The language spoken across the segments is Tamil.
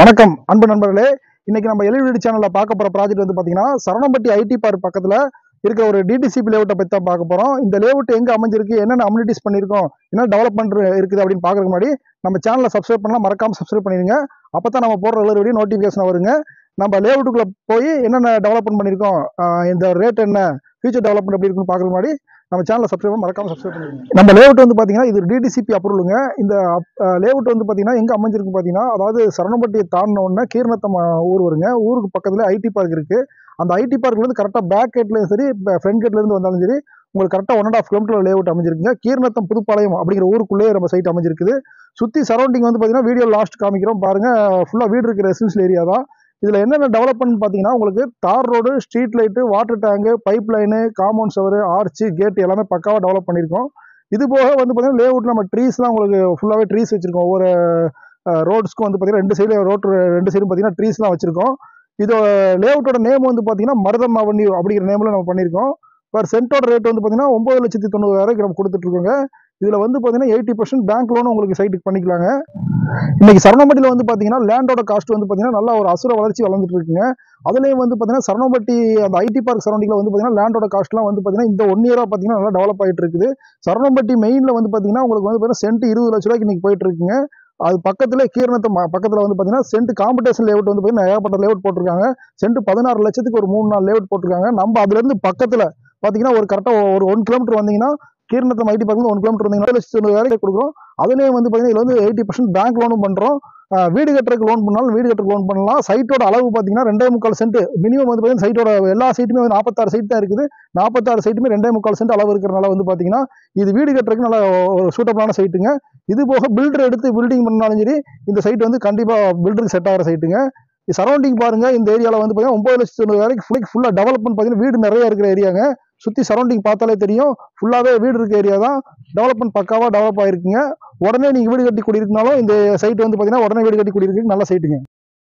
வணக்கம் அன்பு நண்பர்களே இன்னைக்கு நம்ம எல்இடி சேனல்ல பார்க்க போற ப்ராஜெக்ட் வந்து பாத்தீங்கன்னா சரணம்பட்டி ஐடி பார்க் பக்கத்துல இருக்கிற ஒரு டிடிசிபி லேஅவுட்டை பத்தி தான் பார்க்க போறோம் இந்த லேஅவுட் எங்க அமைஞ்சிருக்கு என்னென்ன அம்யூனிட்டிஸ் பண்ணிருக்கோம் என்ன டெவலப்மெண்ட் இருக்குது அப்படின்னு பாக்குறதுக்கு முன்னாடி நம்ம சேனலை சப்ஸ்கிரைப் பண்ணலாம் மறக்காம சப்ஸ்கிரைப் பண்ணிருங்க அப்பதான் நம்ம போடுற எல்லா வீடியோ நோட்டிபிகேஷன் வருங்க நம்ம லேஅவுட்டுக்குள்ள போய் என்னென்ன டெவலப்மெண்ட் பண்ணிருக்கோம் ஆஹ் இந்த ரேட் என்ன ஃபியூச்சர் டெவலப்மெண்ட் எப்படி இருக்குன்னு பாக்குறதுக்கு முன்னாடி நம்ம சேனலை சப்ஸ்கிரைப் பண்ண மறக்காம சப்ஸ்கிரைப் பண்ணிருங்க நம்ம லேஅவுட் வந்து பாத்தீங்கன்னா இது டிடிசிபி அப்ரூவலுங்க இந்த லேஅவுட் வந்து பாத்தீங்கன்னா எங்க அமைஞ்சிருக்கு பாத்தீங்கன்னா அதாவது சரணப்பட்டியை தாண்டின உடனே கீர்ணத்தம் அஹ், ஊர் வருங்க ஊருக்கு பக்கத்துல ஐடி பார்க் இருக்கு அந்த ஐடி பார்க்ல இருந்து கரெக்டா பேக் கேட்லயும் சரி ஃப்ரண்ட் கேட்ல இருந்து வந்தாலும் சரி உங்களுக்கு கரெக்டா one and half kilometre layout அமைஞ்சிருக்குங்க கீர்ணத்தம் புதுப்பாளையம் அப்படிங்கிற ஊருக்குள்ளேயே நம்ம சைட் அமைஞ்சிருக்குது சுத்தி சரௌண்டிங் வந்து பாத்தீங்கன்னா வீடியோ லாஸ்ட் காமிக்கிறோம் பாருங்க ஃபுல்லா வீடு இருக்கிற ரெசிடென்ஷியல் ஏரியா தான் இதுல என்னென்ன டெவலப்மெண்ட் பாத்தீங்கன்னா உங்களுக்கு தார் road street light water tank pipe line compound sewer arch gate எல்லாமே பக்காவா டெவலப் பண்ணியிருக்கோம் இது போக வந்து பாத்தீங்கன்னா லேஅவுட்ல நம்ம ட்ரீஸ்லாம் உங்களுக்கு ஃபுல்லாவே ட்ரீஸ் வச்சிருக்கோம் ஒவ்வொரு ரோட்ஸ்க்கும் வந்து பாத்தீங்கன்னா ரெண்டு சைடு ரோட் ரெண்டு சைடும் பாத்தீங்கன்னா ட்ரீஸ்லாம் வச்சிருக்கோம் இது லேஅவுட்டோட நேம் வந்து பாத்தீங்கன்னா மருதம் அவென்யூ அப்படிங்கிற நேம்ல நம்ம பண்ணியிருக்கோம் பர் சென்டோட ரேட் வந்து பாத்தீங்கன்னா ஒன்பது லட்சத்தி தொண்ணூறாயிரம் நம்ம கொடுத்துட்டு இருக்கோங்க இதுல வந்து பாத்தீங்கன்னா எயிட்டி பர்சன்ட் பேங்க் லோன் உங்களுக்கு சைட்டுக்கு பண்ணிக்கலாங்க இன்னைக்கு சரணம்பட்டியில் வந்து பாத்தீங்கன்னா லேண்டோட காஸ்ட் வந்து பாத்தீங்கன்னா நல்ல ஒரு அசுர வளர்ச்சி வளர்ந்துட்டு இருக்குங்க அதுலயும் வந்து பாத்தீங்கன்னா சரணம்பட்டி அந்த ஐடி பார்க் சரௌண்டிங்ல வந்து பாத்தீங்கன்னா லேண்டோட காஸ்ட்லாம் வந்து பாத்தீங்கன்னா இந்த ஒன் இயரா பாத்தீங்கன்னா நல்லா டெவலப் ஆயிட்டு இருக்குது சரணம்பட்டி மெயின்ல வந்து பாத்தீங்கன்னா உங்களுக்கு வந்து பாத்தீங்கன்னா சென்ட் இருபது லட்ச ரூபாய்க்கு இன்னைக்கு போயிட்டு இருக்குங்க அது பக்கத்துல கீரணத்தை ம- பக்கத்துல வந்து பாத்தீங்கன்னா சென்ட் காம்படிஷன் லேஅவுட் வந்து பாத்தீங்கன்னா ஏகப்பட்ட லேஅவுட் போட்டிருக்காங்க சென்ட் பதினாறு லட்சத்துக்கு ஒரு மூணு நாலு லேஅவுட் போட்டிருக்காங்க நம்ம அதுல இருந்து பக்கத்துல பாத்தீங்கன்னா ஒரு கரெக்டா ஒரு ஒன் கிலோமீட்டர் வந்தீங்கன்னா கீரணத்தம் ஐடி பார்க்கல ஒன் கிலோமீட்டர் வந்தீங்கன்னா லட்சத்தி தொண்ணூறு கொடுக்குறோம் அதுலயே வந்து பாத்தீங்கன்னா இதுல வந்து எயிட்டி பர்சன்ட் பேங்க் லோனும் பண்றோம் ஆஹ் வீடு கட்டுறதுக்கு லோன் பண்ணாலும் வீடு கட்டுறதுக்கு லோன் பண்ணலாம் சைட்டோட அளவு பாத்தீங்கன்னா ரெண்டே முக்கால் சென்ட் மினிமம் வந்து பாத்தீங்கன்னா சைட்டோட எல்லா சைட்டுமே வந்து நாற்பத்தாறு சைட் தான் இருக்குது நாற்பத்தாறு சைட்டுமே ரெண்டே முக்கால் சென்ட் அளவு இருக்கிறனால வந்து பாத்தீங்கன்னா இது வீடு கட்டுறதுக்கு நல்ல ஒரு சூட்டபிளான சைட்டுங்க இது போக பில்டர் எடுத்து பில்டிங் பண்ணாலும் சரி இந்த சைட் வந்து கண்டிப்பா பில்டருக்கு செட் ஆகிற சைட்டுங்க சரௌண்டிங் பாருங்க இந்த ஏரியால வந்து பாத்தீங்கன்னா ஒன்பது லட்சத்தி தொண்ணூறு வரைக்கும் ஃபுல்லி ஃபுல்லா டெவலப்மெண்ட் பாத்தீங்கன்னா வீடு நிறைய இருக்கிற ஏரியாங்க சுத்தி சரௌண்டிங் பார்த்தாலே தெரியும் ஃபுல்லாவே வீடு இருக்க ஏரியா தான் டெவலப்மெண்ட் பக்காவா டெவலப் ஆயிருக்குங்க உடனே நீங்க வீடு கட்டி குடியிருக்கனாலும் இந்த சைட் வந்து பாத்தீங்கன்னா உடனே வீடு கட்டி குடியிருக்கு நல்ல சைட்டுங்க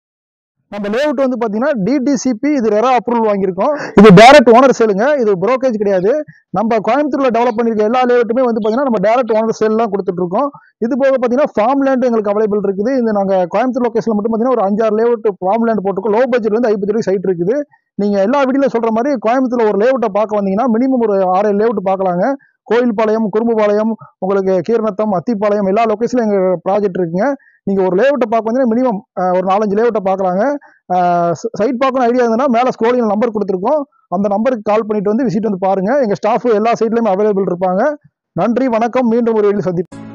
நம்ம லேஅவுட் வந்து பாத்தீங்கன்னா டிடிசிபி இது ரெரா அப்ரூவல் வாங்கியிருக்கோம் இது டைரக்ட் ஓனர் சேலுங்க இது புரோக்கேஜ் கிடையாது நம்ம கோயம்புத்தூர்ல டெவலப் பண்ணிருக்க எல்லா லேஅவுட்டுமே வந்து பாத்தீங்கன்னா நம்ம டைரக்ட் ஓனர் சேல் தான் கொடுத்துட்டு இருக்கோம் இது போக பாத்தீங்கன்னா ஃபார்ம் லேண்ட் எங்களுக்கு அவைலபிள் இருக்குது இந்த நாங்க கோயம்புத்தூர் லொகேஷன்ல மட்டும் பாத்தீங்கன்னா ஒரு அஞ்சாறு லேஅவுட் ஃபார்ம் லேண்ட் போட்டுருக்கோம் லோ பட்ஜெட் வந்து ஐ பட்ஜெட் சைட் இருக்குது நீங்க எல்லா வீடியோல சொல்ற மாதிரி கோயம்புத்தூர்ல ஒரு லேஅவுட்டை பார்க்க வந்தீங்கன்னா மினிமம் ஒரு ஆறு லேஅவுட் பார்க்கலாங்க கோயில்பாளையம் குறும்புபாளையம் உங்களுக்கு கீர்நத்தம் அத்திப்பாளையம் எல்லா லொகேஷன்ல எங்க ப்ராஜெக்ட் இருக்குங்க நீங்க ஒரு லேஅவுட்டை பார்க்க வந்தீங்கன்னா மினிமம் ஒரு நாலஞ்சு லேஅவுட்டை பார்க்கலாங்க சைட் பார்க்கணும் ஐடியா இருந்ததுன்னா மேலே ஸ்க்ரோலிங் நம்பர் கொடுத்துருக்கோம் அந்த நம்பருக்கு கால் பண்ணிட்டு வந்து விசிட் வந்து பாருங்க எங்க ஸ்டாஃப் எல்லா சைட்லயுமே அவைலபிள் இருப்பாங்க நன்றி வணக்கம் மீண்டும் ஒரு வீடியோ சந்திப்போம்